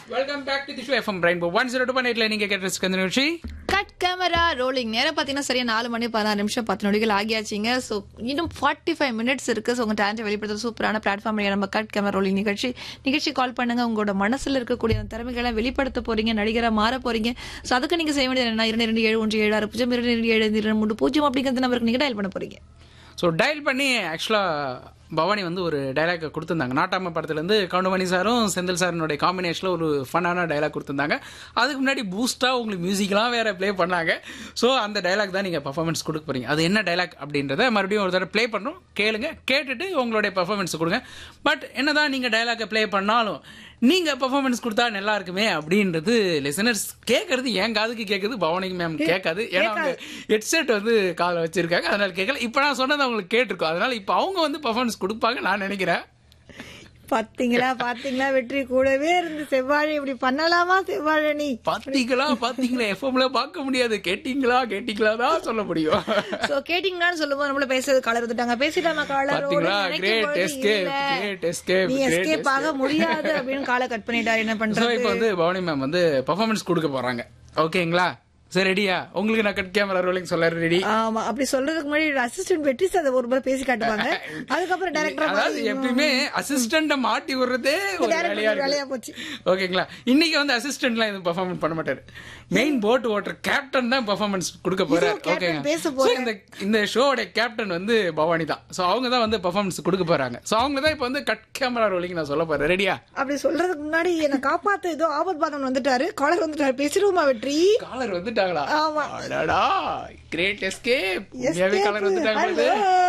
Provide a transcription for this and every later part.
Welcome back to the show FM rainbow one zero two point எயிட்ல நீங்க கேட்டு இந்த நிகழ்ச்சி கட் கேமரா ரோலிங் நேரம் பார்த்தீங்கன்னா சரியா நாலு மணி பதினாறு நிமிஷம் பத்து நொடிகள் ஆகியாச்சுங்க ஸோ இன்னும் ஃபார்ட்டி ஃபைவ் மினிட்ஸ் இருக்கு ஸோ உங்க டேலண்ட் வெளிப்படுத்துற சூப்பரான பிளாட்ஃபார்ம் நம்ம கட் கேமரா ரோலிங் நிகழ்ச்சி நிகழ்ச்சி கால் பண்ணுங்க உங்களோட மனசுல இருக்கக்கூடிய அந்த திறமைகளை வெளிப்படுத்த போறீங்க நடிகரா மாற போறீங்க ஸோ அதுக்கு நீங்க செய்ய வேண்டியது என்ன இரண்டு இரண்டு ஏழு ஒன்று ஏழு ஆறு பூஜ்ஜியம் இரண்டு இரண்டு ஏழு ஐந்து இரண்டு மூணு பூஜ்ஜியம் அப்படிங்கிறது நம்பருக்கு நீங்க டயல் பண்ண போறீங்க ஸோ டயல் பண்ணி ஆக்சுவலாக பவானி வந்து ஒரு டைலாக் கொடுத்துருந்தாங்க நாட்டாம படத்துலேருந்து கவுண்டமணி சாரும் செந்தில் சாரினுடைய காம்பினேஷனில் ஒரு ஃபன்னான டைலாக் கொடுத்துருந்தாங்க அதுக்கு முன்னாடி பூஸ்ட்டாக உங்களுக்கு மியூசிக்லாம் வேற ப்ளே பண்ணாங்க ஸோ அந்த டைலாக் தான் நீங்கள் பர்ஃபார்மன்ஸ் கொடுக்க போறீங்க அது என்ன டைலாக் அப்படின்றத மறுபடியும் ஒரு தடவை ப்ளே பண்ணுறோம் கேளுங்க கேட்டுட்டு உங்களுடைய பர்ஃபார்மன்ஸ் கொடுங்க பட் என்னதான் நீங்கள் டைலாக்கை ப்ளே பண்ணாலும் நீங்க பெர்ஃபார்மன்ஸ் கொடுத்தா நல்லா இருக்குமே அப்படின்றது லிசனர்ஸ் கேட்கறது என் காதுக்கு கேட்குது பவானிக்கு மேம் கேட்காது ஏன்னா அவங்க ஹெட்செட் வந்து காதில் வச்சிருக்காங்க அதனால கேட்கல இப்போ நான் சொன்னது அவங்களுக்கு கேட்டிருக்கோம் அதனால இப்போ அவங்க வந்து பெர்ஃபார்மன்ஸ் கொடுப்பாங்க நான் நினைக்கிறேன் பாத்தீங்களா பாத்தீங்களா வெற்றி கூடவே இருந்து செவ்வாழை இப்படி பண்ணலாமா செவ்வாழை நீ பாத்தீங்களா பாத்தீங்களா எஃப்எம்ல பார்க்க முடியாது கேட்டீங்களா கேட்டீங்களா தான் சொல்ல முடியும் சோ கேட்டிங்களான்னு சொல்லும்போது நம்மள பேசுறது காலர் வந்துட்டாங்க பேசிட்டாமா காலர் பாத்தீங்களா கிரேட் எஸ்கேப் கிரேட் எஸ்கேப் நீ கிரேட் எஸ்கேப் ஆக முடியாது அப்படின்னு காலை கட் பண்ணிட்டாரு என்ன ஸோ பண்றது இப்போ வந்து பவானி மேம் வந்து பெர்ஃபார்மன்ஸ் கொடுக்க போறாங்க ஓகேங்களா சரி ரெடியா உங்களுக்கு நான் கட் கேமரா ரோலிங் சொல்ல ரெடி ஆமா அப்படி சொல்றதுக்கு முன்னாடி அசிஸ்டன்ட் வெற்றி சார் ஒரு முறை பேசி காட்டுவாங்க அதுக்கப்புறம் அதாவது டைரக்டர் எப்பயுமே அசிஸ்டண்ட மாட்டி விடுறதே ஒரு Direct வேலையா ஒரு வேலையா இருக்கு போச்சு. ஓகேங்களா இன்னைக்கு வந்து அசிஸ்டன்ட்லாம் எதுவும் பெர்ஃபார்மன்ஸ் பண்ண மாட்டாரு மெயின் போட் ஓட்டுற கேப்டன் தான் பெர்ஃபார்மன்ஸ் கொடுக்க போறாரு இதுவும் captain ஓகேங்க பேச So, இந்த இந்த ஷோவோட கேப்டன் வந்து பவானி தான் சோ அவங்க தான் வந்து பெர்ஃபார்மன்ஸ் கொடுக்க போறாங்க சோ அவங்க தான் இப்போ வந்து கட் கேமரா ரோலிங் நான் சொல்ல போறேன் ரெடியா அப்படி சொல்றதுக்கு முன்னாடி என்ன காப்பாத்து ஏதோ ஆபத் பாதம் வந்துட்டாரு காலர் வந்துட்டாரு பேசிடுவோமா வெற்றி காலர் வந்துட்டாங்களா ஆமா. அடடா கிரேட் எஸ்கேப் உண்மையாவே காலர் வந்துட்டாங்க Hello.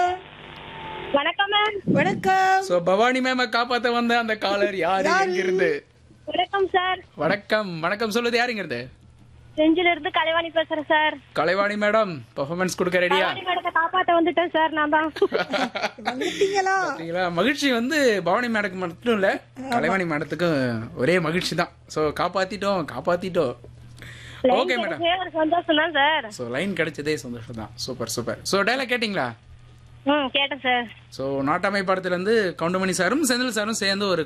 வணக்கம் மேம் வணக்கம் சோ பவானி மேம காப்பாத்த வந்த அந்த காலர் யாரு எங்க இருந்து வணக்கம் சார் வணக்கம் வணக்கம் சொல்லுது யாருங்கிறது செஞ்சில இருந்து கலைவாணி பேசுறேன் சார் கலைவாணி மேடம் பெர்ஃபார்மன்ஸ் கொடுக்க ரெடியா கலைவாணி மேடத்தை காப்பாத்த வந்துட்டேன் சார் நான் தான் வந்துட்டீங்களா பாத்தீங்களா மகிழ்ச்சி வந்து பவானி மேடத்துக்கு மட்டும் இல்ல கலைவாணி மேடத்துக்கும் ஒரே மகிழ்ச்சி தான் சோ காப்பாத்திட்டோம் காப்பாத்திட்டோம் ஓகே மேடம் கிடைச்சதே ஒரு சந்தோஷம் தான் சார் சோ லைன் கிடைச்சதே சந்தோஷம் தான் சூப்பர் சூப்பர் சோ டைலாக் கேட்டிங்களா ம் கேட்டேன் சார் சோ நாட்டாமை படத்துல இருந்து கவுண்டமணி சாரும் செந்தில் சாரும் சேர்ந்து ஒரு